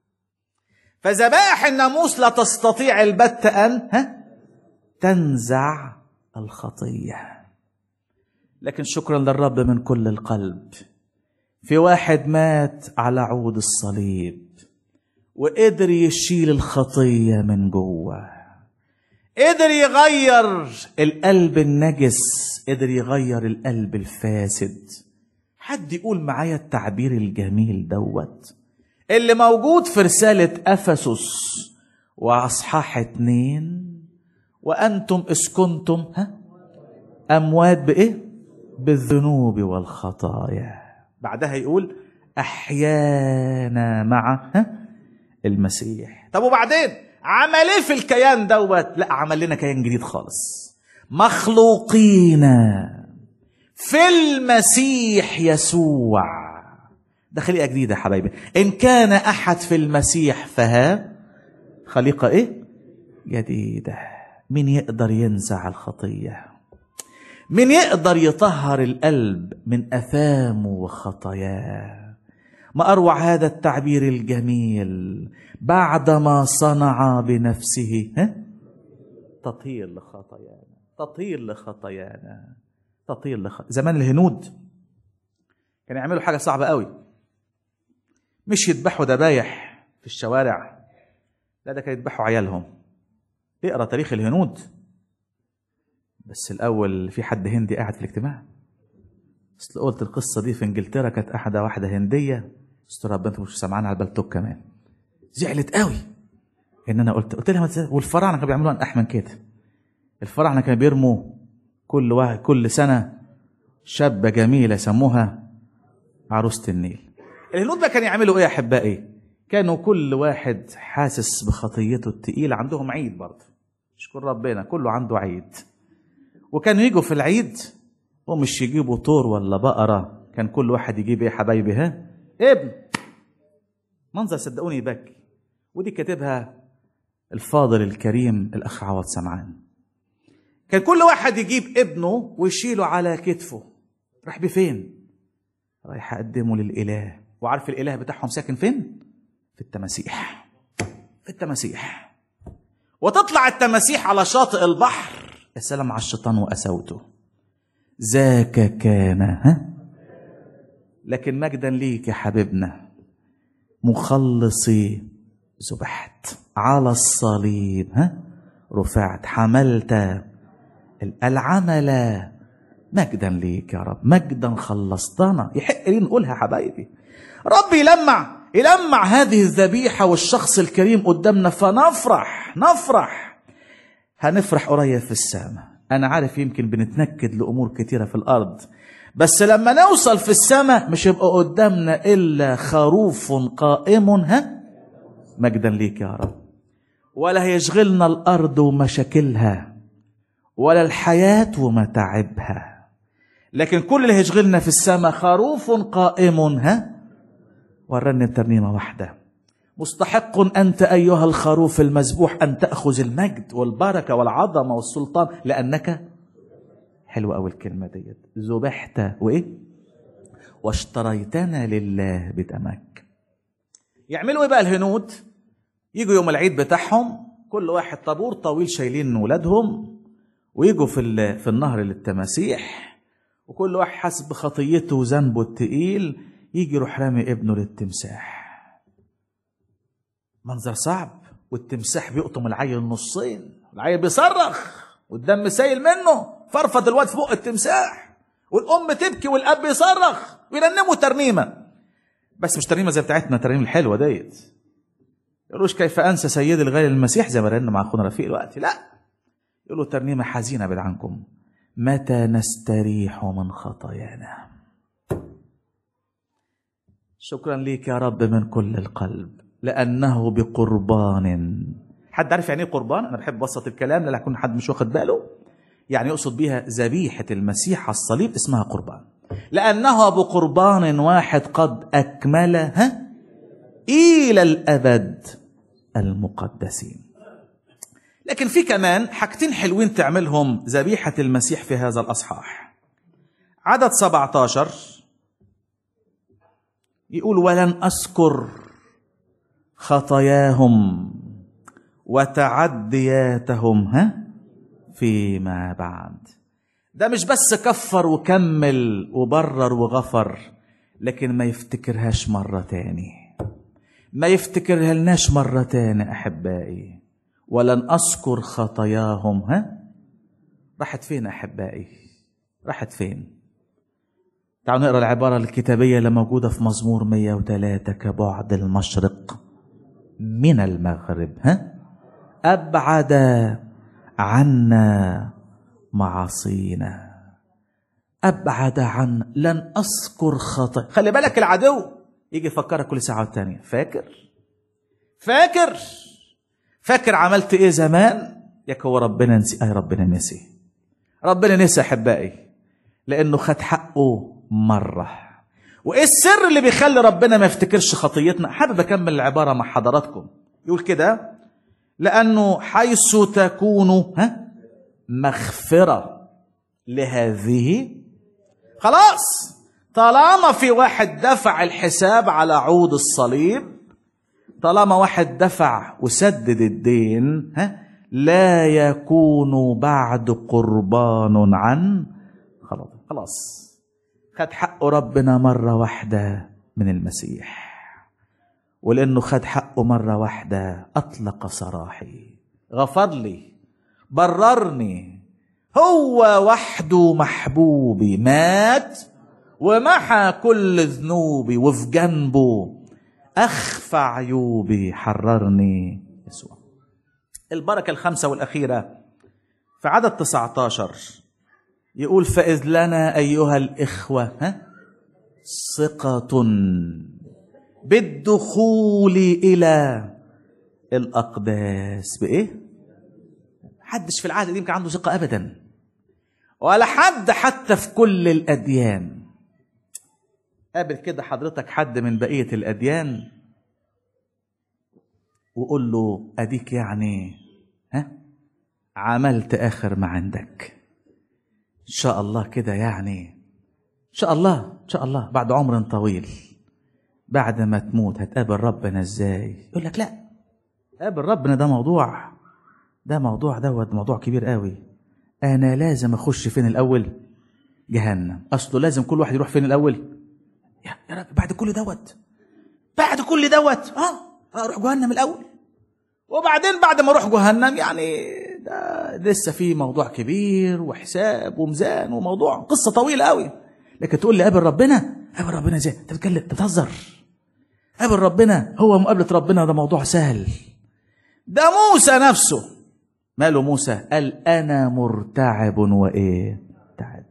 فذبائح الناموس لا تستطيع البت ان ها تنزع الخطيه لكن شكرا للرب من كل القلب في واحد مات على عود الصليب وقدر يشيل الخطيه من جوه قدر يغير القلب النجس قدر يغير القلب الفاسد حد يقول معايا التعبير الجميل دوت اللي موجود في رسالة أفسس وأصحاح اتنين وأنتم إذ كنتم ها أموات بإيه؟ بالذنوب والخطايا بعدها يقول احيانا مع ها المسيح طب وبعدين عمل ايه في الكيان دوت لا عمل لنا كيان جديد خالص مخلوقين في المسيح يسوع ده خليقه جديده يا حبايبي ان كان احد في المسيح فها خليقه ايه جديده مين يقدر ينزع الخطيه مين يقدر يطهر القلب من اثامه وخطاياه ما اروع هذا التعبير الجميل بعدما صنع بنفسه ها تطهير لخطايانا تطهير لخطايانا تطهير لخ... زمان الهنود كانوا يعملوا حاجه صعبه قوي مش يذبحوا ذبايح في الشوارع لا ده كانوا يذبحوا عيالهم اقرا تاريخ الهنود بس الاول في حد هندي قاعد في الاجتماع اصل قلت القصه دي في انجلترا كانت احدى واحده هنديه استر ربنا انتوا مش سامعين على البلتوك كمان زعلت قوي ان انا قلت قلت لها والفراعنه كانوا بيعملوا انقح من كده الفراعنه كانوا بيرموا كل واحد كل سنه شابه جميله يسموها عروسه النيل الهنود بقى كانوا يعملوا ايه يا احبائي كانوا كل واحد حاسس بخطيته التقيله عندهم عيد برضه اشكر ربنا كله عنده عيد وكانوا يجوا في العيد ومش يجيبوا طور ولا بقرة كان كل واحد يجيب ايه حبايبي ها ابن منظر صدقوني يبكي ودي كاتبها الفاضل الكريم الاخ عوض سمعان كان كل واحد يجيب ابنه ويشيله على كتفه راح بفين رايح اقدمه للاله وعارف الاله بتاعهم ساكن فين في التماسيح في التماسيح وتطلع التماسيح على شاطئ البحر يا سلام على الشيطان وقساوته ذاك كان ها لكن مجدا ليك يا حبيبنا مخلصي ذبحت على الصليب ها رفعت حملت العمل مجدا ليك يا رب مجدا خلصتنا يحق لي نقولها يا حبايبي ربي يلمع يلمع هذه الذبيحة والشخص الكريم قدامنا فنفرح نفرح هنفرح قريب في السماء أنا عارف يمكن بنتنكد لأمور كتيرة في الأرض بس لما نوصل في السماء مش يبقى قدامنا إلا خروف قائم ها مجدا ليك يا رب ولا هيشغلنا الأرض ومشاكلها ولا الحياة ومتاعبها لكن كل اللي هيشغلنا في السماء خروف قائم ها ورني ترنيمة واحدة مستحق أنت أيها الخروف المذبوح أن تأخذ المجد والبركة والعظمة والسلطان لأنك حلوة أوي الكلمة ديت ذبحت وإيه واشتريتنا لله بدمك يعملوا إيه بقى الهنود يجوا يوم العيد بتاعهم كل واحد طابور طويل شايلين ولادهم ويجوا في في النهر للتماسيح وكل واحد حسب خطيته وذنبه التقيل يجي يروح رامي ابنه للتمساح منظر صعب والتمساح بيقطم العيل نصين العيل بيصرخ والدم سايل منه فرفض الواد في بق التمساح والام تبكي والاب يصرخ ويرنموا ترنيمه بس مش ترنيمه زي بتاعتنا الترنيمه الحلوه ديت يقولوش كيف انسى سيدي الغالي المسيح زي ما رن مع اخونا رفيق الوقت لا يقولوا ترنيمه حزينه بعد عنكم متى نستريح من خطايانا شكرا ليك يا رب من كل القلب لأنه بقربان حد عارف يعني ايه قربان؟ أنا بحب أبسط الكلام لا يكون حد مش واخد باله يعني يقصد بيها ذبيحة المسيح على الصليب اسمها قربان لأنها بقربان واحد قد أكملها إلى الأبد المقدسين لكن في كمان حاجتين حلوين تعملهم ذبيحة المسيح في هذا الأصحاح عدد 17 يقول ولن أذكر خطاياهم وتعدياتهم ها فيما بعد ده مش بس كفر وكمل وبرر وغفر لكن ما يفتكرهاش مرة تاني ما يفتكرها لناش مرة تاني أحبائي ولن أذكر خطاياهم ها راحت فين أحبائي راحت فين تعالوا نقرا العبارة الكتابية اللي موجودة في مزمور 103 كبعد المشرق من المغرب ها أبعد عنا معاصينا أبعد عن لن أذكر خطأ خلي بالك العدو يجي يفكرك كل ساعه والتانيه فاكر فاكر فاكر عملت ايه زمان ياك هو ربنا نسي اي ربنا نسي ربنا نسي احبائي لانه خد حقه مره وايه السر اللي بيخلي ربنا ما يفتكرش خطيتنا حابب اكمل العباره مع حضراتكم يقول كده لانه حيث تكون ها مغفره لهذه خلاص طالما في واحد دفع الحساب على عود الصليب طالما واحد دفع وسدد الدين ها لا يكون بعد قربان عن خلاص خلاص خد حق ربنا مرة واحدة من المسيح ولأنه خد حقه مرة واحدة أطلق سراحي غفر لي بررني هو وحده محبوبي مات ومحى كل ذنوبي وفي جنبه أخفى عيوبي حررني يسوع البركة الخامسة والأخيرة في عدد 19 يقول فإذ لنا أيها الإخوة ها ثقة بالدخول إلى الأقداس بإيه؟ حدش في العهد القديم كان عنده ثقة أبدا ولا حد حتى في كل الأديان قابل كده حضرتك حد من بقية الأديان وقول له أديك يعني ها عملت آخر ما عندك إن شاء الله كده يعني إن شاء الله إن شاء الله بعد عمر طويل بعد ما تموت هتقابل ربنا إزاي يقول لك لا قابل ربنا ده موضوع ده موضوع دوت موضوع كبير قوي أنا لازم أخش فين الأول جهنم أصله لازم كل واحد يروح فين الأول يا يا رب بعد كل دوت بعد كل دوت اه اروح جهنم الاول وبعدين بعد ما اروح جهنم يعني ده لسه في موضوع كبير وحساب وميزان وموضوع قصه طويله قوي لكن تقول لي قابل ربنا قابل ربنا ازاي انت بتتكلم انت بتهزر قابل ربنا هو مقابله ربنا ده موضوع سهل ده موسى نفسه ماله موسى قال انا مرتعب وايه تعب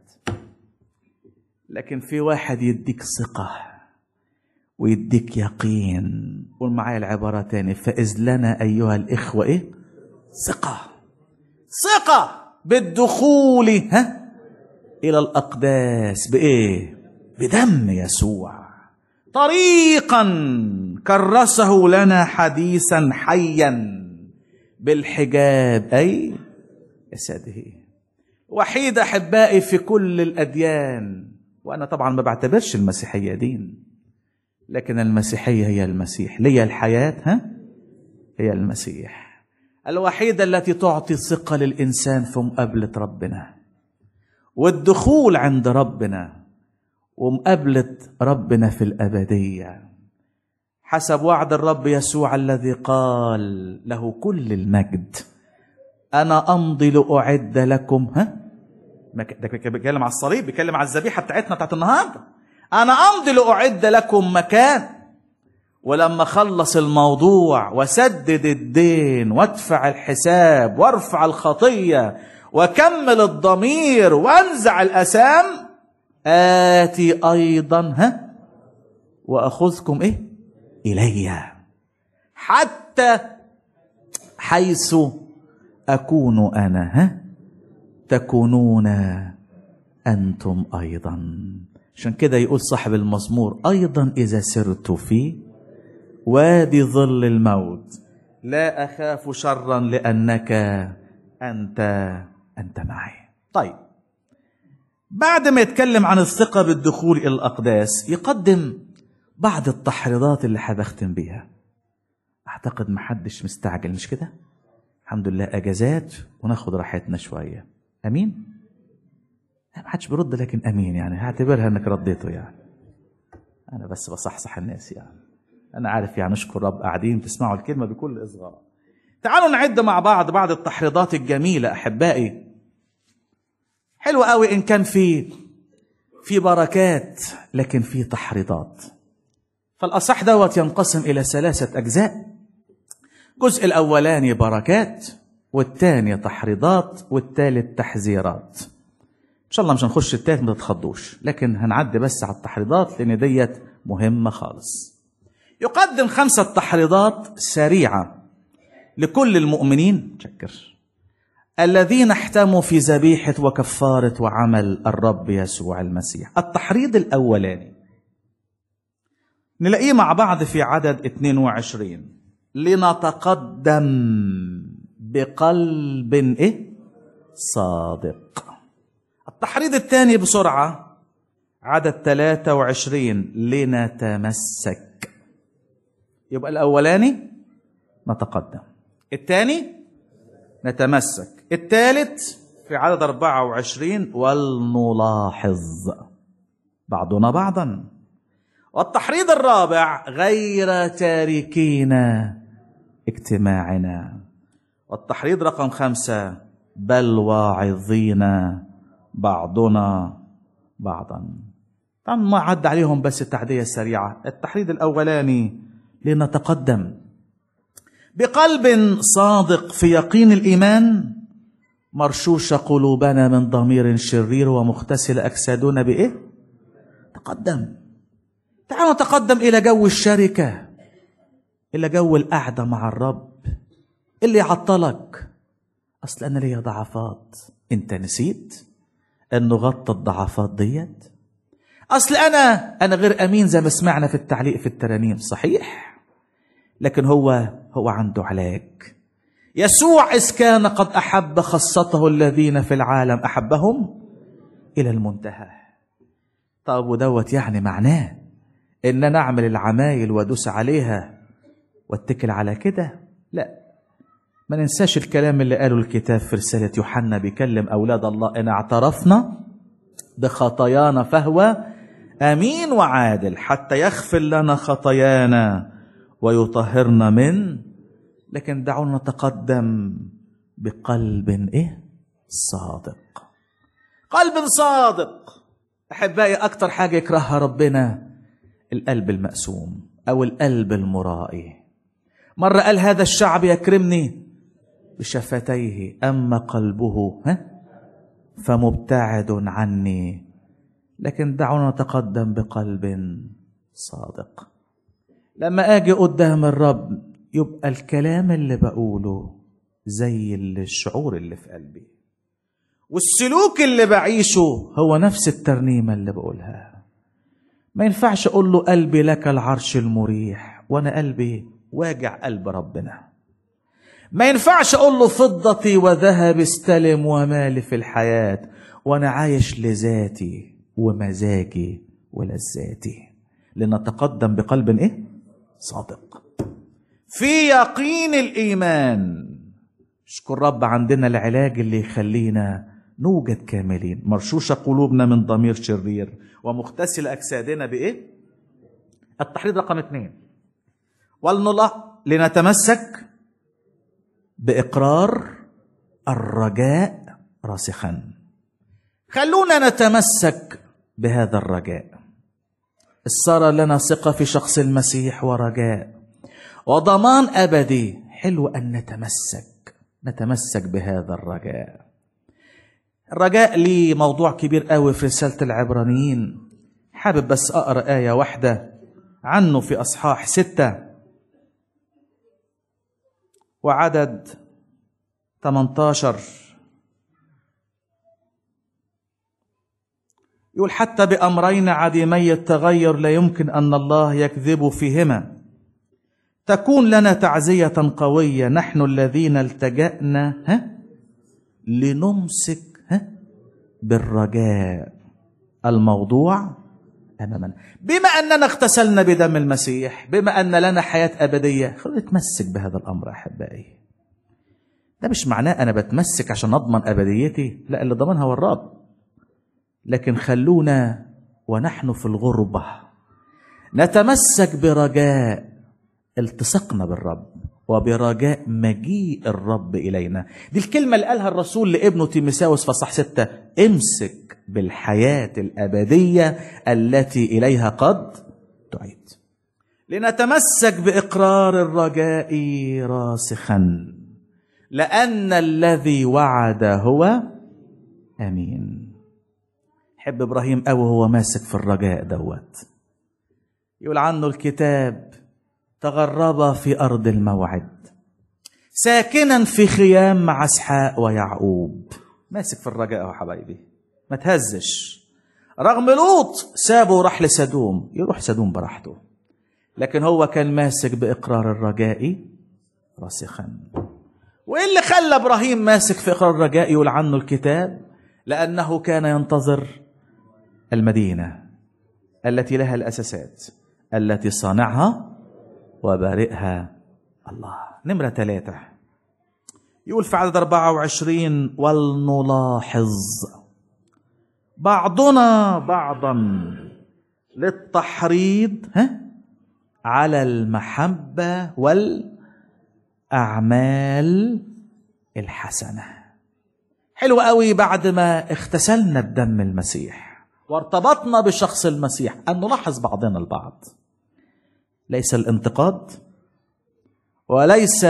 لكن في واحد يديك ثقة ويديك يقين قول معايا العبارة تاني فإذ لنا أيها الإخوة إيه ثقة ثقة بالدخول ها إلى الأقداس بإيه بدم يسوع طريقا كرسه لنا حديثا حيا بالحجاب أي جسده وحيد أحبائي في كل الأديان وأنا طبعا ما بعتبرش المسيحية دين لكن المسيحية هي المسيح لي الحياة ها هي المسيح الوحيدة التي تعطي ثقة للإنسان في مقابلة ربنا والدخول عند ربنا ومقابلة ربنا في الأبدية حسب وعد الرب يسوع الذي قال له كل المجد أنا أمضي لأعد لكم ها ده بيتكلم على الصليب بيتكلم على الذبيحه بتاعتنا بتاعت النهارده انا امضي لاعد لكم مكان ولما خلص الموضوع وسدد الدين وادفع الحساب وارفع الخطيه وكمل الضمير وانزع الاسام اتي ايضا ها واخذكم ايه الي حتى حيث اكون انا ها تكونون انتم ايضا عشان كده يقول صاحب المزمور ايضا اذا سرت في وادي ظل الموت لا اخاف شرا لانك انت انت معي طيب بعد ما يتكلم عن الثقه بالدخول الى الاقداس يقدم بعض التحريضات اللي هبختم بيها اعتقد محدش مستعجل مش كده الحمد لله اجازات وناخد راحتنا شويه امين ما حدش بيرد لكن امين يعني هعتبرها انك رديته يعني انا بس بصحصح الناس يعني انا عارف يعني اشكر رب قاعدين تسمعوا الكلمه بكل اصغاء تعالوا نعد مع بعض بعض التحريضات الجميله احبائي حلو قوي ان كان في في بركات لكن في تحريضات فالاصح دوت ينقسم الى ثلاثه اجزاء الجزء الاولاني بركات والثاني تحريضات والثالث تحذيرات ان شاء الله مش هنخش التالت ما تتخضوش لكن هنعدي بس على التحريضات لان ديت مهمة خالص يقدم خمسة تحريضات سريعة لكل المؤمنين شكر الذين احتموا في ذبيحة وكفارة وعمل الرب يسوع المسيح التحريض الأولاني نلاقيه مع بعض في عدد 22 لنتقدم بقلب ايه صادق التحريض الثاني بسرعة عدد 23 لنتمسك يبقى الأولاني نتقدم الثاني نتمسك الثالث في عدد 24 ولنلاحظ بعضنا بعضا والتحريض الرابع غير تاركين اجتماعنا والتحريض رقم خمسة بل واعظين بعضنا بعضا طبعا ما عد عليهم بس التعدية السريعة التحريض الأولاني لنتقدم بقلب صادق في يقين الإيمان مرشوش قلوبنا من ضمير شرير ومغتسل أجسادنا بإيه؟ تقدم تعالوا نتقدم إلى جو الشركة إلى جو القعدة مع الرب اللي يعطلك أصل أنا ليا ضعفات أنت نسيت أنه غطى الضعفات ديت أصل أنا أنا غير أمين زي ما سمعنا في التعليق في الترانيم صحيح لكن هو هو عنده علاج يسوع إذ كان قد أحب خاصته الذين في العالم أحبهم إلى المنتهى طب ودوت يعني معناه إن أنا أعمل العمايل وأدوس عليها واتكل على كده لا ما ننساش الكلام اللي قاله الكتاب في رسالة يوحنا بيكلم أولاد الله إن اعترفنا بخطايانا فهو أمين وعادل حتى يغفر لنا خطايانا ويطهرنا من لكن دعونا نتقدم بقلب إيه صادق قلب صادق أحبائي أكتر حاجة يكرهها ربنا القلب المقسوم أو القلب المرائي مرة قال هذا الشعب يكرمني بشفتيه أما قلبه ها فمبتعد عني لكن دعونا نتقدم بقلب صادق لما اجي قدام الرب يبقى الكلام اللي بقوله زي الشعور اللي في قلبي والسلوك اللي بعيشه هو نفس الترنيمه اللي بقولها ما ينفعش اقول له قلبي لك العرش المريح وانا قلبي واجع قلب ربنا ما ينفعش اقول له فضتي وذهب استلم ومالي في الحياه وانا عايش لذاتي ومزاجي ولذاتي لنتقدم بقلب ايه صادق في يقين الايمان اشكر رب عندنا العلاج اللي يخلينا نوجد كاملين مرشوشه قلوبنا من ضمير شرير ومغتسل اجسادنا بايه التحريض رقم اثنين ولنلا لنتمسك باقرار الرجاء راسخا خلونا نتمسك بهذا الرجاء صار لنا ثقه في شخص المسيح ورجاء وضمان ابدي حلو ان نتمسك نتمسك بهذا الرجاء الرجاء لي موضوع كبير قوي في رساله العبرانيين حابب بس اقرا ايه واحده عنه في اصحاح سته وعدد 18 يقول حتى بأمرين عديمي التغير لا يمكن أن الله يكذب فيهما تكون لنا تعزية قوية نحن الذين التجأنا ها لنمسك ها بالرجاء الموضوع أمامنا بما أننا اغتسلنا بدم المسيح بما أن لنا حياة أبدية خلونا نتمسك بهذا الأمر أحبائي ده مش معناه أنا بتمسك عشان أضمن أبديتي لا اللي ضمنها هو الرب لكن خلونا ونحن في الغربة نتمسك برجاء التصقنا بالرب وبرجاء مجيء الرب إلينا دي الكلمة اللي قالها الرسول لابنه تيمساوس في صح ستة امسك بالحياة الأبدية التي إليها قد تعيد لنتمسك بإقرار الرجاء راسخا لأن الذي وعد هو أمين حب إبراهيم أوي هو ماسك في الرجاء دوت يقول عنه الكتاب تغرب في أرض الموعد ساكنا في خيام مع اسحاق ويعقوب ماسك في الرجاء يا حبايبي ما تهزش رغم لوط سابه وراح لسدوم يروح سدوم براحته لكن هو كان ماسك بإقرار الرجاء راسخا وإيه اللي خلى إبراهيم ماسك في إقرار الرجاء يقول عنه الكتاب لأنه كان ينتظر المدينة التي لها الأساسات التي صانعها وبارئها الله نمرة ثلاثة يقول في عدد 24 ولنلاحظ بعضنا بعضا للتحريض ها على المحبة والأعمال الحسنة حلو قوي بعد ما اغتسلنا بدم المسيح وارتبطنا بشخص المسيح أن نلاحظ بعضنا البعض ليس الانتقاد وليس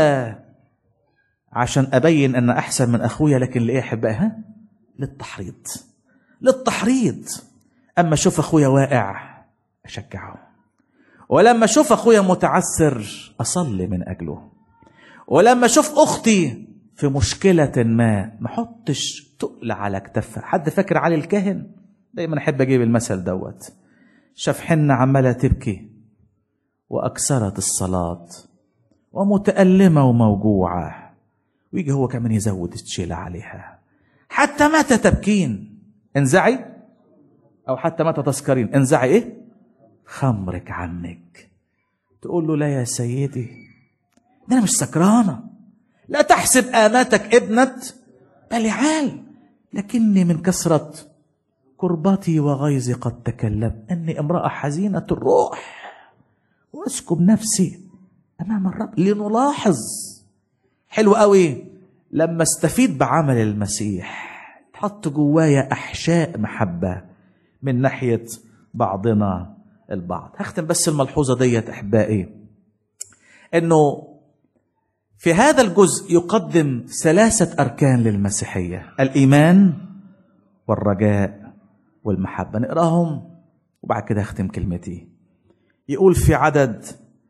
عشان أبين أن أحسن من أخويا لكن لإيه أحبائها للتحريض للتحريض أما أشوف أخويا واقع أشجعه ولما أشوف أخويا متعثر أصلي من أجله ولما أشوف أختي في مشكلة ما ما حطش تقل على كتفها حد فاكر علي الكاهن دايما أحب أجيب المثل دوت شاف حنة عمالة تبكي وأكثرت الصلاة ومتألمة وموجوعة ويجي هو كمان يزود الشيلة عليها حتى متى تبكين انزعي أو حتى متى تسكرين انزعي إيه خمرك عنك تقول له لا يا سيدي ده أنا مش سكرانة لا تحسب آماتك ابنة بلعال لكني من كثرة كربتي وغيظي قد تكلم أني امرأة حزينة الروح واسكب نفسي امام الرب لنلاحظ حلو قوي لما استفيد بعمل المسيح تحط جوايا احشاء محبه من ناحيه بعضنا البعض هختم بس الملحوظه ديت احبائي انه في هذا الجزء يقدم ثلاثه اركان للمسيحيه الايمان والرجاء والمحبه نقراهم وبعد كده اختم كلمتي يقول في عدد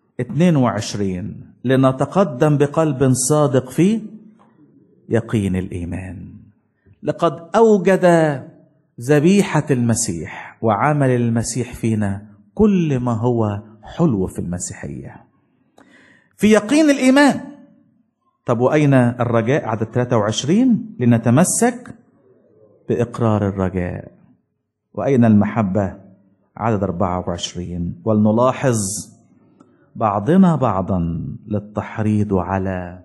22 لنتقدم بقلب صادق في يقين الايمان لقد اوجد ذبيحه المسيح وعمل المسيح فينا كل ما هو حلو في المسيحيه في يقين الايمان طب واين الرجاء عدد 23 لنتمسك باقرار الرجاء واين المحبه عدد 24 ولنلاحظ بعضنا بعضا للتحريض على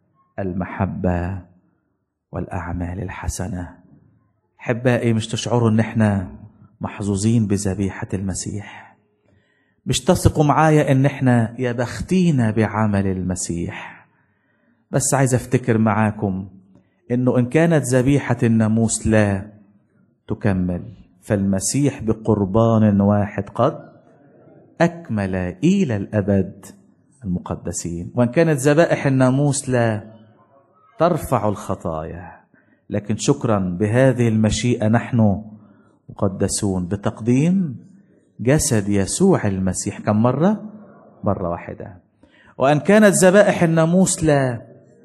المحبة والأعمال الحسنة حبائي مش تشعروا ان احنا محظوظين بذبيحة المسيح مش تثقوا معايا ان احنا يا بختينا بعمل المسيح بس عايز افتكر معاكم انه ان كانت ذبيحة الناموس لا تكمل فالمسيح بقربان واحد قد أكمل إلى الأبد المقدسين وإن كانت ذبائح الناموس لا ترفع الخطايا لكن شكرا بهذه المشيئة نحن مقدسون بتقديم جسد يسوع المسيح كم مرة؟ مرة واحدة وأن كانت ذبائح الناموس لا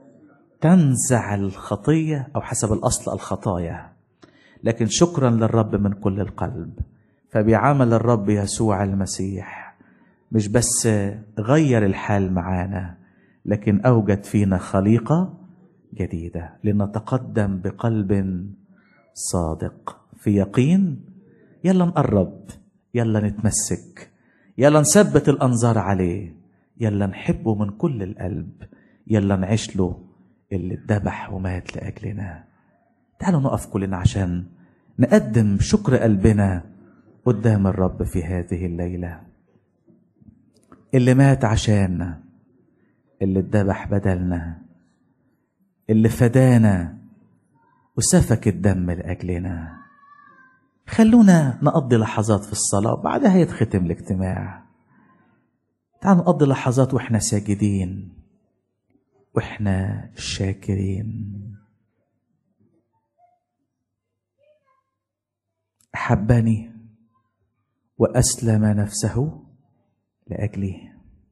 تنزع الخطية أو حسب الأصل الخطايا لكن شكرا للرب من كل القلب فبعمل الرب يسوع المسيح مش بس غير الحال معانا لكن اوجد فينا خليقه جديده لنتقدم بقلب صادق في يقين يلا نقرب يلا نتمسك يلا نثبت الانظار عليه يلا نحبه من كل القلب يلا نعيش له اللي اتذبح ومات لاجلنا تعالوا نقف كلنا عشان نقدم شكر قلبنا قدام الرب في هذه الليلة اللي مات عشاننا اللي اتذبح بدلنا اللي فدانا وسفك الدم لأجلنا خلونا نقضي لحظات في الصلاة وبعدها يتختم الاجتماع تعالوا نقضي لحظات واحنا ساجدين واحنا شاكرين احبني واسلم نفسه لاجلي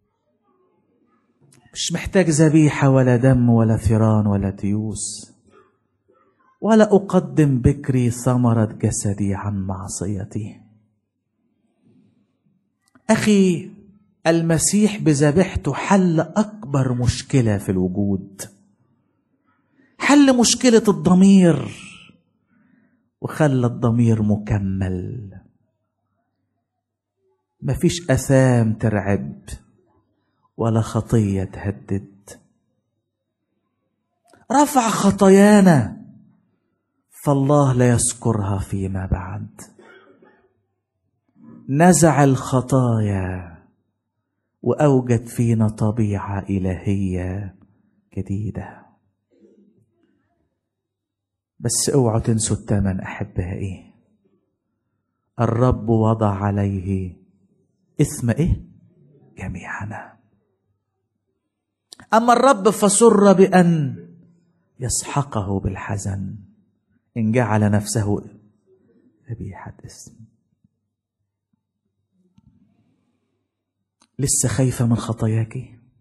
مش محتاج ذبيحه ولا دم ولا ثيران ولا تيوس ولا اقدم بكري ثمره جسدي عن معصيتي اخي المسيح بذبيحته حل اكبر مشكله في الوجود حل مشكله الضمير وخلى الضمير مكمل مفيش اثام ترعب ولا خطيه تهدد رفع خطايانا فالله لا يذكرها فيما بعد نزع الخطايا واوجد فينا طبيعه الهيه جديده بس اوعوا تنسوا الثمن احبائي الرب وضع عليه اثم ايه جميعنا اما الرب فسر بان يسحقه بالحزن ان جعل نفسه ذبيحه اسم لسه خايفه من خطاياك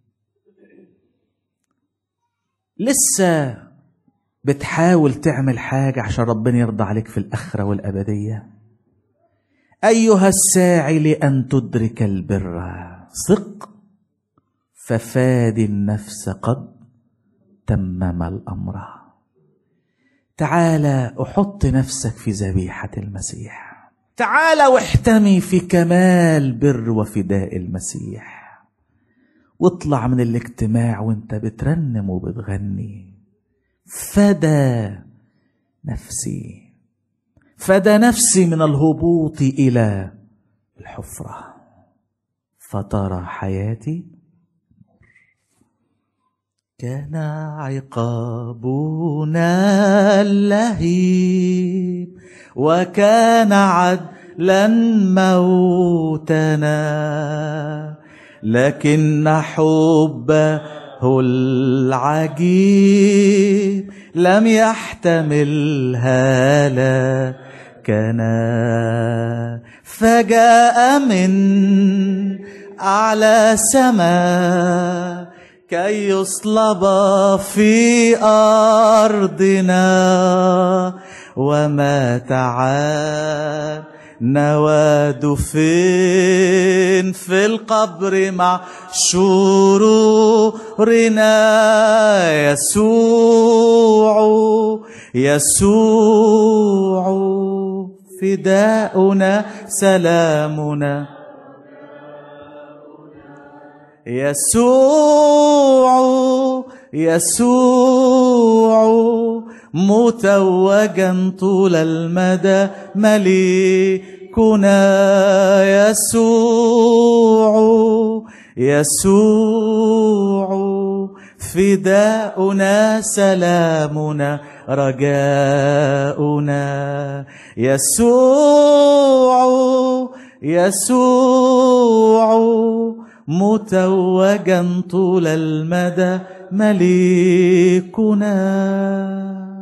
لسه بتحاول تعمل حاجه عشان ربنا يرضى عليك في الاخره والابديه ايها الساعي لان تدرك البر ثق ففادي النفس قد تمم الامر تعال احط نفسك في ذبيحه المسيح تعال واحتمي في كمال بر وفداء المسيح واطلع من الاجتماع وانت بترنم وبتغني فدى نفسي فدى نفسي من الهبوط الى الحفره فترى حياتي كان عقابنا اللهيب وكان عدلا موتنا لكن حبه العجيب لم يحتملها لكنا فجاء من أعلى سماء كي يصلب في أرضنا وما تعال نواد فين في القبر مع شرورنا يسوع يسوع فداؤنا سلامنا يسوع يسوع متوجا طول المدى مليكنا يسوع يسوع فداؤنا سلامنا رجاؤنا يسوع يسوع متوجا طول المدى مليكنا